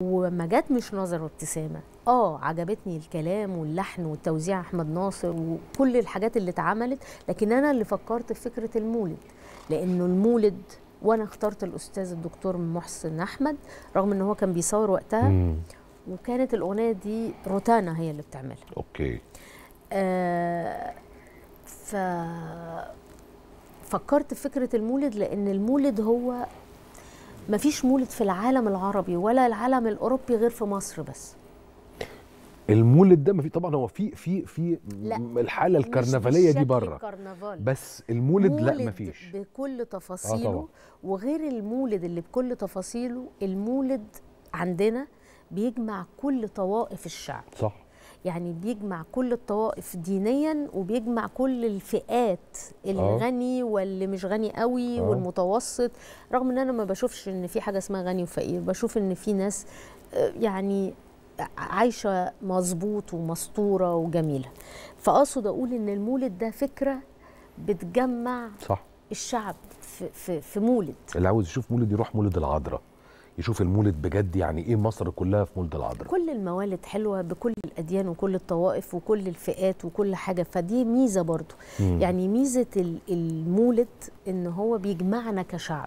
وما جت مش نظر وابتسامه اه عجبتني الكلام واللحن والتوزيع احمد ناصر وكل الحاجات اللي اتعملت لكن انا اللي فكرت في فكره المولد لانه المولد وانا اخترت الاستاذ الدكتور محسن احمد رغم ان هو كان بيصور وقتها مم. وكانت الاغنيه دي روتانا هي اللي بتعملها اوكي آه ف فكرت في فكره المولد لان المولد هو ما فيش مولد في العالم العربي ولا العالم الاوروبي غير في مصر بس المولد ده ما في طبعا هو في في في لا، م- الحاله مش الكرنفاليه دي بالشكل بره الكرنفال بس المولد لا مولد ما فيش بكل آه تفاصيله طبعا. وغير المولد اللي بكل تفاصيله المولد عندنا بيجمع كل طوائف الشعب صح يعني بيجمع كل الطوائف دينيا وبيجمع كل الفئات الغني واللي مش غني قوي آه. والمتوسط رغم ان انا ما بشوفش ان في حاجه اسمها غني وفقير بشوف ان في ناس آه، يعني عايشه مظبوط ومستوره وجميله فاقصد اقول ان المولد ده فكره بتجمع صح الشعب في, في, في مولد اللي عاوز يشوف مولد يروح مولد العذراء يشوف المولد بجد يعني ايه مصر كلها في مولد العذراء كل الموالد حلوه بكل الاديان وكل الطوائف وكل الفئات وكل حاجه فدي ميزه برضو مم. يعني ميزه ال- المولد ان هو بيجمعنا كشعب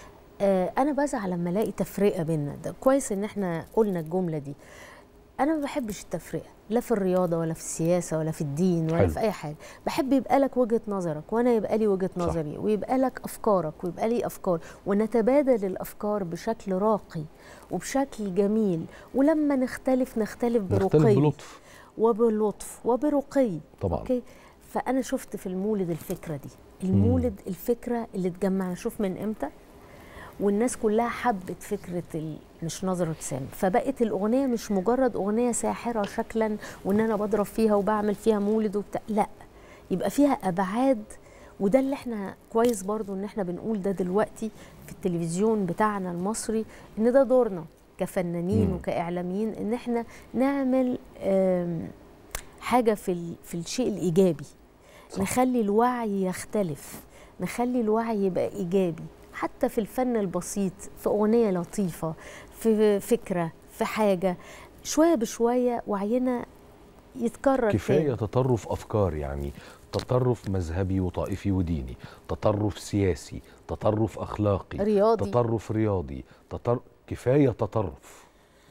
آه انا بزعل لما الاقي تفرقه بينا ده كويس ان احنا قلنا الجمله دي انا ما بحبش التفرقه لا في الرياضه ولا في السياسه ولا في الدين ولا حلو. في اي حاجه بحب يبقى لك وجهه نظرك وانا يبقى لي وجهه صح. نظري ويبقى لك افكارك ويبقى لي افكار ونتبادل الافكار بشكل راقي وبشكل جميل ولما نختلف نختلف نختلف برقي بلطف وبلطف وبرقي طبعا اوكي فانا شفت في المولد الفكره دي المولد الفكره اللي تجمعنا شوف من امتى والناس كلها حبت فكره ال... مش نظر ابتسام فبقت الاغنيه مش مجرد اغنيه ساحره شكلا وان انا بضرب فيها وبعمل فيها مولد وبتاع لا يبقى فيها ابعاد وده اللي احنا كويس برضو ان احنا بنقول ده دلوقتي في التلفزيون بتاعنا المصري ان ده دورنا كفنانين مم. وكاعلاميين ان احنا نعمل آم، حاجه في ال- في الشيء الايجابي صح. نخلي الوعي يختلف نخلي الوعي يبقى ايجابي حتى في الفن البسيط في اغنيه لطيفه في فكره في حاجه شويه بشويه وعينا يتكرر كفايه تاني. تطرف افكار يعني تطرف مذهبي وطائفي وديني تطرف سياسي تطرف اخلاقي رياضي تطرف رياضي تطر... كفايه تطرف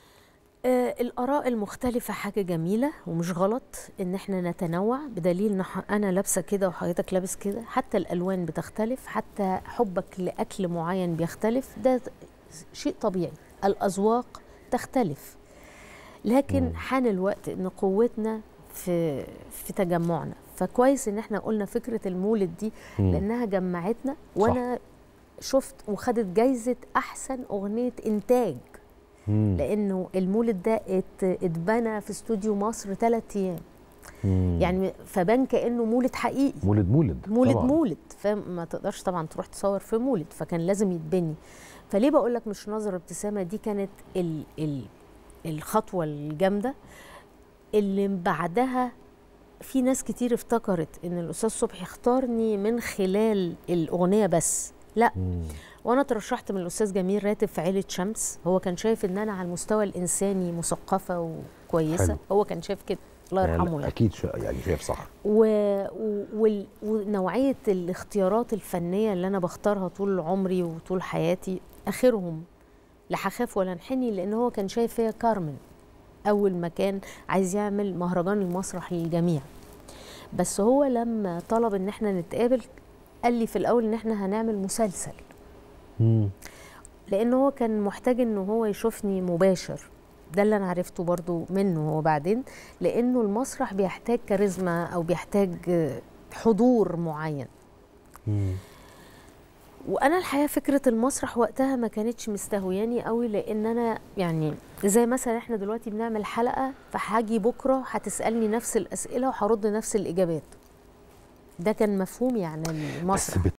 آه الآراء المختلفة حاجة جميلة ومش غلط إن إحنا نتنوع بدليل إن ح- أنا لابسة كده وحضرتك لابس كده حتى الألوان بتختلف حتى حبك لأكل معين بيختلف ده ت- شيء طبيعي الأذواق تختلف لكن مم. حان الوقت إن قوتنا في في تجمعنا فكويس إن إحنا قلنا فكرة المولد دي مم. لأنها جمعتنا وأنا شفت وخدت جايزة أحسن أغنية إنتاج مم. لانه المولد ده ات- اتبنى في استوديو مصر ثلاث ايام مم. يعني فبان كانه مولد حقيقي مولد مولد مولد طبعاً. مولد فما تقدرش طبعا تروح تصور في مولد فكان لازم يتبني فليه بقول لك مش نظر ابتسامه دي كانت ال ال الخطوه الجامده اللي بعدها في ناس كتير افتكرت ان الاستاذ صبحي اختارني من خلال الاغنيه بس لا مم. وانا ترشحت من الاستاذ جميل راتب في عيله شمس هو كان شايف ان انا على المستوى الانساني مثقفه وكويسه حلو. هو كان شايف كده الله يعني يرحمه يعني اكيد شا... يعني شايف صح و... و... وال- ونوعيه الاختيارات الفنيه اللي انا بختارها طول عمري وطول حياتي اخرهم لا هخاف ولا انحني لان هو كان شايف فيا كارمن اول ما كان عايز يعمل مهرجان المسرح للجميع بس هو لما طلب ان احنا نتقابل قال لي في الاول ان احنا هنعمل مسلسل مم. لان هو كان محتاج ان هو يشوفني مباشر ده اللي انا عرفته برضو منه هو بعدين لانه المسرح بيحتاج كاريزما او بيحتاج آه، حضور معين مم. وانا الحقيقه فكره المسرح وقتها ما كانتش مستهوياني قوي لان انا يعني زي مثلا احنا دلوقتي بنعمل حلقه فهاجي بكره هتسالني نفس الاسئله وهرد نفس الاجابات ده كان مفهومي عن بس المسرح بت...